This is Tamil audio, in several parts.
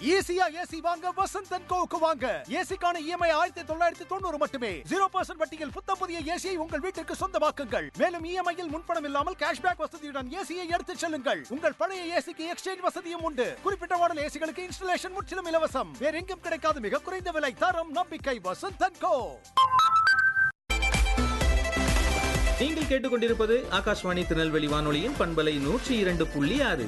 ஈஸியா ஏசி வாங்க வசந்த் அண்ட் கோவுக்கு வாங்க ஏசிக்கான இஎம்ஐ ஆயிரத்தி தொள்ளாயிரத்தி தொண்ணூறு மட்டுமே ஜீரோ பர்சன்ட் வட்டியில் புத்த புதிய ஏசியை உங்கள் வீட்டிற்கு சொந்தமாக்குங்கள் மேலும் இஎம்ஐயில் முன்பணம் இல்லாமல் கேஷ்பேக் வசதியுடன் ஏசியை எடுத்துச் செல்லுங்கள் உங்கள் பழைய ஏசிக்கு எக்ஸ்சேஞ்ச் வசதியும் உண்டு குறிப்பிட்ட மாடல் ஏசிகளுக்கு இன்ஸ்டலேஷன் முற்றிலும் இலவசம் வேற எங்கும் கிடைக்காத மிக குறைந்த விலை தரம் நம்பிக்கை வசந்த் அண்ட் கோ நீங்கள் கேட்டுக்கொண்டிருப்பது ஆகாஷ்வாணி திருநெல்வேலி வானொலியின் பண்பலை நூற்றி இரண்டு புள்ளி ஆறு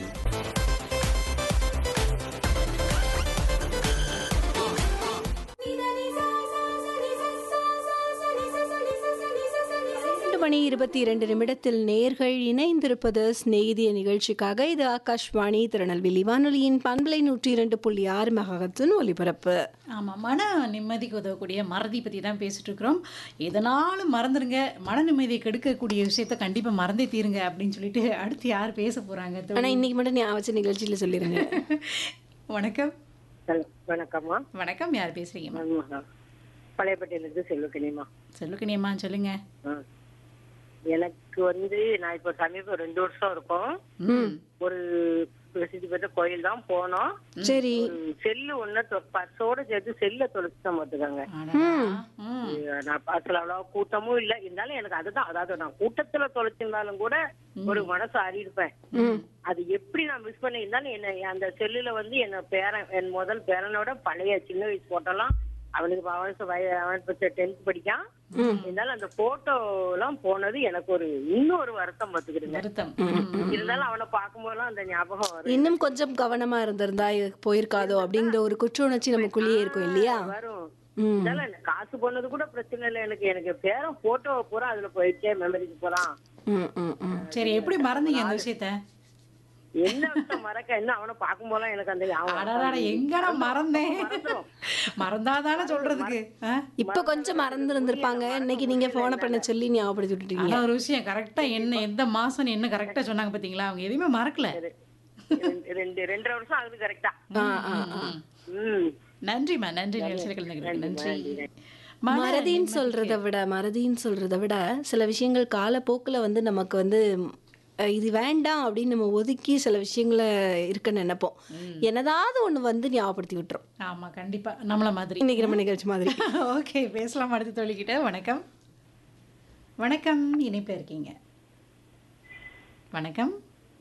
இரண்டு மணி இருபத்தி இரண்டு நிமிடத்தில் நேர்கள் இணைந்திருப்பது சிநேகிதிய நிகழ்ச்சிக்காக இது ஆகாஷ்வாணி திருநெல்வேலி வானொலியின் பண்பலை நூற்றி இரண்டு புள்ளி ஆறு மெகாஹர்ட்ஸின் ஒலிபரப்பு ஆமாம் மன நிம்மதிக்கு உதவக்கூடிய மறதி பற்றி தான் பேசிட்டு இருக்கிறோம் எதனாலும் மறந்துடுங்க மன நிம்மதியை கெடுக்கக்கூடிய விஷயத்த கண்டிப்பாக மறந்தே தீருங்க அப்படின்னு சொல்லிட்டு அடுத்து யார் பேச போகிறாங்க ஆனா இன்னைக்கு மட்டும் ஞாபகம் வச்ச நிகழ்ச்சியில சொல்லிருங்க வணக்கம் ஹலோ வணக்கம்மா வணக்கம் யார் பேசுறீங்கம்மா ஆமாங்க பழையப்பட்டியிலிருந்து செல்வக்கனிமா சொல்லுக்கணியம்மா சொல்லுங்க எனக்கு வந்து நான் இப்போ சமீபம் ரெண்டு வருஷம் இருக்கும் ம் ஒரு பிரசித்தி பெற்ற கோயில் தான் போனோம் சரி ஒரு செல்லு ஒண்ணு பர்ஸோட சேர்த்து செல்ல தொலைச்சிட்டோம் பார்த்துக்கோங்க அடடா. ம் நான் பஸ்ல அவ்வளவு கூட்டமும் இல்ல இருந்தாலும் எனக்கு அதுதான் அதாவது நான் கூட்டத்துல தொலைச்சிருந்தாலும் கூட ஒரு மனசு அறியிருப்பேன் அது எப்படி நான் மிஸ் பண்ணி இருந்தாலும் என்ன அந்த செல்லுல வந்து என்ன பேரன் என் முதல் பேரனோட பழைய சின்ன வயசு போட்டோலாம் அவனுக்கு அவனுக்கு வய அவன் இப்போ டென்த் படிக்கான் இருந்தாலும் அந்த போட்டோ எல்லாம் போனது எனக்கு ஒரு இன்னும் ஒரு வருத்தம் பார்த்துக்கிடுங்க வருத்தம் இருந்தாலும் அவனை பார்க்கும்போதெல்லாம் அந்த ஞாபகம் வரும் இன்னும் கொஞ்சம் கவனமா இருந்திருந்தா இது போயிருக்காதோ அப்படிங்கிற ஒரு குற்ற உணர்ச்சி நமக்குள்ளேயே இருக்கும் இல்லையா வரும் ம். இருந்தாலும் எனக்கு காசு போனது கூட பிரச்சனை இல்லை எனக்கு எனக்கு பேரன் போட்டோ பூரா அதுல போயிடுச்சே மெமரிக்கு போலாம் ம், ம், ம். சரி எப்படி மறந்தீங்க அந்த விஷயத்த என்ன விஷயம் மறக்க என்ன அவனை பார்க்கும் போதெல்லாம் எனக்கு அந்த ஞாபகம் அடடாட எங்கடா மறந்தேன் மறந்துரும். மறந்தாதானே சொல்றதுக்கு ஆ? இப்ப கொஞ்சம் மறந்து இருந்திருப்பாங்க இன்னைக்கு நீங்க போன பண்ண சொல்லி ஞாபகப்படுத்தி விட்டுட்டீங்க ஆனா ஒரு விஷயம் கரெக்டா என்ன எந்த மாசம் என்ன கரெக்டா சொன்னாங்க பாத்தீங்களா அவங்க எதுவுமே மறக்கல ரெண்டு- ரெண்டு ரெண்டரை வருஷம் ஆகுது கரெக்டா ஆ, ஆ, ஆ. ம் நன்றிம்மா நன்றி நிகழ்ச்சியில் கலந்துக்கிறதுக்கு நன்றி மன மறதின்னு சொல்றதை விட மறதின்னு சொல்றதை விட சில விஷயங்கள் காலப்போக்குல வந்து நமக்கு வந்து அஹ், இது வேண்டாம் அப்படின்னு நம்ம ஒதுக்கி சில விஷயங்களை இருக்க நினைப்போம் என்னதாவது ஒண்ணு வந்து ஞாபகப்படுத்தி விட்டுரும் ஆமா கண்டிப்பா நம்மள மாதிரி இன்னைக்கு நம்ம நிகழ்ச்சி மாதிரி ஓகே பேசலாம் அடுத்து தோழிக்கிட்ட வணக்கம் வணக்கம் இணைப்பில் இருக்கீங்க வணக்கம்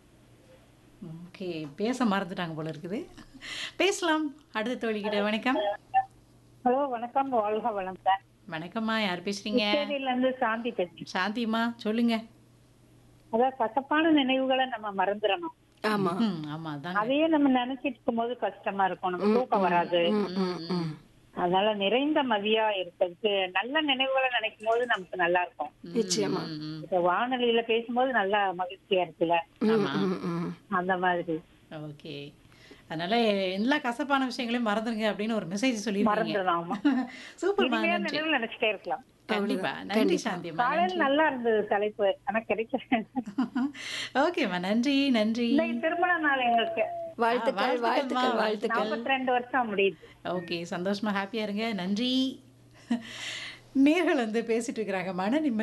ஓகே பேச மறந்துட்டாங்க போல இருக்குது பேசலாம் அடுத்த தோழிக்கிட்ட வணக்கம் ஹலோ வணக்கம் வாழ்க வளமுடன் வணக்கம்மா யார் பேசுறீங்க புதுச்சேரியில இருந்து சாந்தி பேசுறேன் சாந்திம்மா சொல்லுங்க அதான் கசப்பான நினைவுகளை நம்ம மறந்துடணும் ஆமா ம் ஆமா அதாங்க அதையே நம்ம நினைச்சிட்டு இருக்கும்போது கஷ்டமா இருக்கும் நம்ம தூக்கம் வராது ம், ம், ம். அதனால நிறைந்த மதியா இருக்கிறதுக்கு நல்ல நினைவுகளை நினைக்கும் போது நமக்கு நல்லா இருக்கும் நிச்சயமா ம், ம். இப்ப வானொலியில பேசும்போது நல்லா மகிழ்ச்சியா இருக்குல்ல ம், ம், ம். அந்த மாதிரி ஓகே அதனால எல்லா கசப்பான விஷயங்களையும் மறந்துருங்க அப்படின்னு ஒரு மெசேஜ் சொல்லிருக்கீங்க மறந்துடலாம் ஆமா சூப்பர்மா இனிமையா நன்றி நினைவு நினைச்சிட்டே இருக்கலாம் கண்டிப்பா நன்றி சாந்தியம்மா காலையில நல்லா இருந்தது தலைப்பு ஆனா கிடைக்கல ஓகேம்மா நன்றி நன்றி இன்னைக்கு திருமண நாள் எங்களுக்கு வாழ்த்துக்கள் வாழ்த்துக்கள்மா, வாழ்த்துக்கள் வாழ்த்துக்கள் நாற்பத்தி ரெண்டு வருஷம் முடியுது ஓகே சந்தோஷமா ஹாப்பியா இருங்க நன்றி நேர்கள் வந்து பேசிட்டு இருக்கிறாங்க மன நிம்மதி